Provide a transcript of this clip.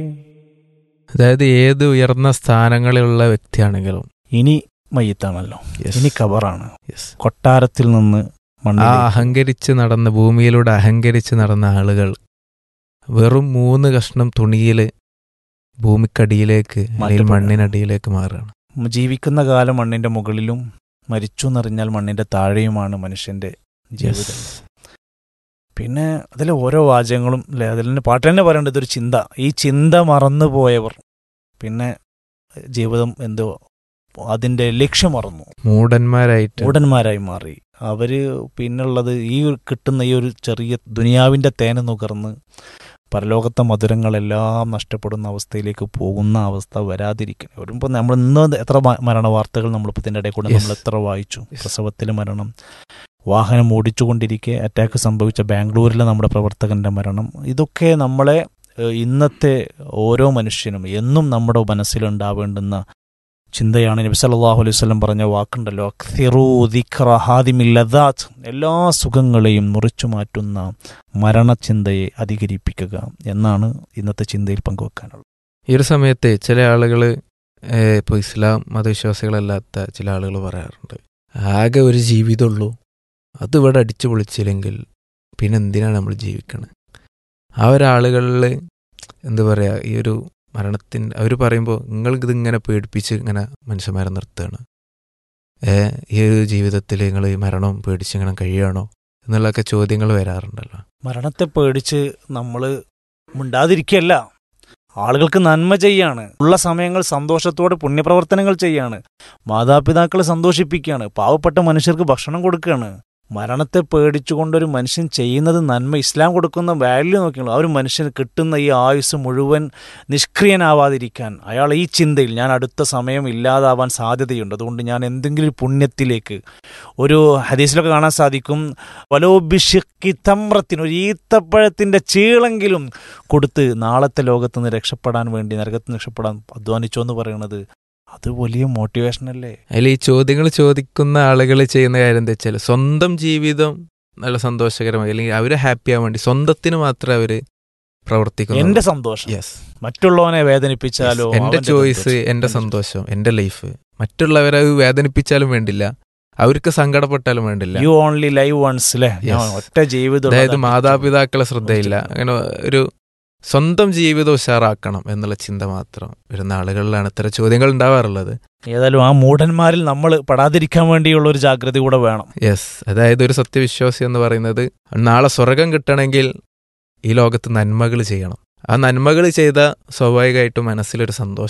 അതായത് ഏത് ഉയർന്ന സ്ഥാനങ്ങളിലുള്ള വ്യക്തിയാണെങ്കിലും ഇനി മയ്യത്താണല്ലോ yes, ഇനി കബറാണ് yes. കൊട്ടാരത്തിൽ നിന്ന് ആ മണ്ണിൽ അഹങ്കരിച്ച് നടന്ന ഭൂമിയിലൂടെ അഹങ്കരിച്ച് നടന്ന ആളുകൾ വെറും മൂന്ന് കഷ്ണം തുണിയിൽ ഭൂമിക്കടിയിലേക്ക് അല്ലെങ്കിൽ മാറ്റപ്പെടുക. മണ്ണിനടിയിലേക്ക് മാറുകയാണ് ജീവിക്കുന്ന കാലം മണ്ണിന്റെ മുകളിലും മരിച്ചു എന്നറിഞ്ഞാൽ മണ്ണിന്റെ താഴെയുമാണ് മനുഷ്യന്റെ ജീവിതം Yes. പിന്നെ അതിൽ ഓരോ വാചകങ്ങളും അല്ലെ അതിൽ തന്നെ പാട്ട് തന്നെ പറയേണ്ടത് ഒരു ചിന്ത ഈ ചിന്ത മറന്നുപോയവർ പിന്നെ ജീവിതം എന്തോ അതിന്റെ ലക്ഷ്യം മറന്നു മൂടന്മാരായിട്ട് മൂടന്മാരായി മാറി അവര് പിന്നുള്ളത് ഈ ഒരു കിട്ടുന്ന ഈ ഒരു ചെറിയ ദുനിയാവിന്റെ തേന് നുകർന്ന് പരലോകത്തെ മധുരങ്ങളെല്ലാം നഷ്ടപ്പെടുന്ന അവസ്ഥയിലേക്ക് പോകുന്ന അവസ്ഥ വരാതിരിക്കണം വരുമ്പോൾ നമ്മൾ ഇന്ന് എത്ര മ- മരണ വാർത്തകൾ നമ്മളിപ്പോൾ ഇതിൻ്റെ ഇടയിൽ കൂടെ Yes. നമ്മൾ എത്ര വായിച്ചു പ്രസവത്തിലെ മരണം വാഹനം ഓടിച്ചുകൊണ്ടിരിക്കെ അറ്റാക്ക് സംഭവിച്ച ബാംഗ്ലൂരിലെ നമ്മുടെ പ്രവർത്തകന്റെ മരണം ഇതൊക്കെ നമ്മളെ ഏഹ്, ഇന്നത്തെ ഓരോ മനുഷ്യനും എന്നും നമ്മുടെ മനസ്സിലുണ്ടാവേണ്ടുന്ന ചിന്തയാണ് നബി സല്ലല്ലാഹു അലൈഹി വസല്ലം പറഞ്ഞ വാക്കുണ്ടല്ലോ അക്സിറു ദിക്റ ഹാദിമിൽ ലദാത്ത് എല്ലാ സുഖങ്ങളെയും മുറിച്ചു മാറ്റുന്ന മരണചിന്തയെ അധികരിപ്പിക്കുക എന്നാണ് ഇന്നത്തെ ചിന്തയിൽ പങ്കുവെക്കാനുള്ളത് ഈ ഒരു സമയത്ത് ചില ആളുകൾ ഇപ്പോൾ ഇസ്ലാം മതവിശ്വാസികളല്ലാത്ത ചില ആളുകൾ പറയാറുണ്ട് ആകെ ഒരു ജീവിതമുള്ളൂ അത് ഇവിടെ അടിച്ചു പൊളിച്ചില്ലെങ്കിൽ പിന്നെ എന്തിനാണ് നമ്മൾ ജീവിക്കണത് ആ ഒരാളുകളിൽ എന്താ പറയുക ഈ ഒരു മരണത്തിൻ്റെ അവർ പറയുമ്പോൾ നിങ്ങൾക്ക് ഇതിങ്ങനെ പേടിപ്പിച്ച് ഇങ്ങനെ മനുഷ്യന്മാരെ നിർത്തുകയാണ് ഏ ഈ ഒരു ജീവിതത്തിൽ നിങ്ങൾ ഈ മരണം പേടിച്ച് ഇങ്ങനെ കഴിയുകയാണോ എന്നുള്ളൊക്കെ ചോദ്യങ്ങൾ വരാറുണ്ടല്ലോ മരണത്തെ പേടിച്ച് നമ്മൾ മിണ്ടാതിരിക്കല്ല ആളുകൾക്ക് നന്മ ചെയ്യാണ് ഉള്ള സമയങ്ങൾ സന്തോഷത്തോടെ പുണ്യപ്രവർത്തനങ്ങൾ ചെയ്യാണ് മാതാപിതാക്കളെ സന്തോഷിപ്പിക്കുകയാണ് പാവപ്പെട്ട മനുഷ്യർക്ക് ഭക്ഷണം കൊടുക്കുകയാണ് മരണത്തെ പേടിച്ചുകൊണ്ടൊരു മനുഷ്യൻ ചെയ്യുന്നത് നന്മ ഇസ്ലാം കൊടുക്കുന്ന വാല്യൂ നോക്കിയുള്ളൂ ആ ഒരു മനുഷ്യന് കിട്ടുന്ന ഈ ആയുസ് മുഴുവൻ നിഷ്ക്രിയനാവാതിരിക്കാൻ അയാൾ ഈ ചിന്തയിൽ ഞാൻ അടുത്ത സമയം ഇല്ലാതാവാൻ സാധ്യതയുണ്ട് അതുകൊണ്ട് ഞാൻ എന്തെങ്കിലും ഒരു പുണ്യത്തിലേക്ക് ഒരു ഹദീസിലൊക്കെ കാണാൻ സാധിക്കും വലോബിഷിക്കി തമ്രത്തിന് ഒരു ഈത്തപ്പഴത്തിൻ്റെ ചീളെങ്കിലും കൊടുത്ത് നാളത്തെ ലോകത്ത് നിന്ന് രക്ഷപ്പെടാൻ വേണ്ടി നരകത്ത് നിന്ന് രക്ഷപ്പെടാൻ അധ്വാനിച്ചോ എന്ന് പറയുന്നത് അത് വലിയ മോട്ടിവേഷൻ അല്ലേ അതിൽ ഈ ചോദ്യങ്ങൾ ചോദിക്കുന്ന ആളുകൾ ചെയ്യുന്ന കാര്യം എന്താ വെച്ചാൽ സ്വന്തം ജീവിതം നല്ല സന്തോഷകരമായി അല്ലെങ്കിൽ അവരെ ഹാപ്പി ആവാൻ വേണ്ടി സ്വന്തത്തിന് മാത്രമേ അവര് പ്രവർത്തിക്കുന്നു എന്റെ സന്തോഷം യെസ് മറ്റുള്ളവനെ വേദനിപ്പിച്ചാലോ എന്റെ അവന്റെ ചോയ്സ് സന്തോഷം. എന്റെ സന്തോഷം എന്റെ ലൈഫ് മറ്റുള്ളവരെ അത് വേദനിപ്പിച്ചാലും വേണ്ടില്ല അവർക്ക് സങ്കടപ്പെട്ടാലും വേണ്ടില്ല യു ഓൺലി ലൈവ് വൺസ് അല്ലേ Yes. ഒറ്റ ജീവിതം അതായത് മാതാപിതാക്കളെ ശ്രദ്ധയില്ല അങ്ങനെ ഒരു സ്വന്തം ജീവിതം ഉഷാറാക്കണം എന്നുള്ള ചിന്ത മാത്രം വരുന്ന ആളുകളിലാണ് ഇത്തരം ചോദ്യങ്ങൾ ഉണ്ടാവാറുള്ളത് ഏതായാലും ആ മൂഢന്മാരിൽ നമ്മൾ പെടാതിരിക്കാൻ വേണ്ടിയുള്ള ഒരു ജാഗ്രത കൂടെ വേണം യെസ് അതായത് ഒരു സത്യവിശ്വാസി എന്ന് പറയുന്നത് നാളെ സ്വർഗം കിട്ടണമെങ്കിൽ ഈ ലോകത്ത് നന്മകൾ ചെയ്യണം ആ നന്മകൾ ചെയ്ത സ്വാഭാവികമായിട്ടും മനസ്സിലൊരു സന്തോഷം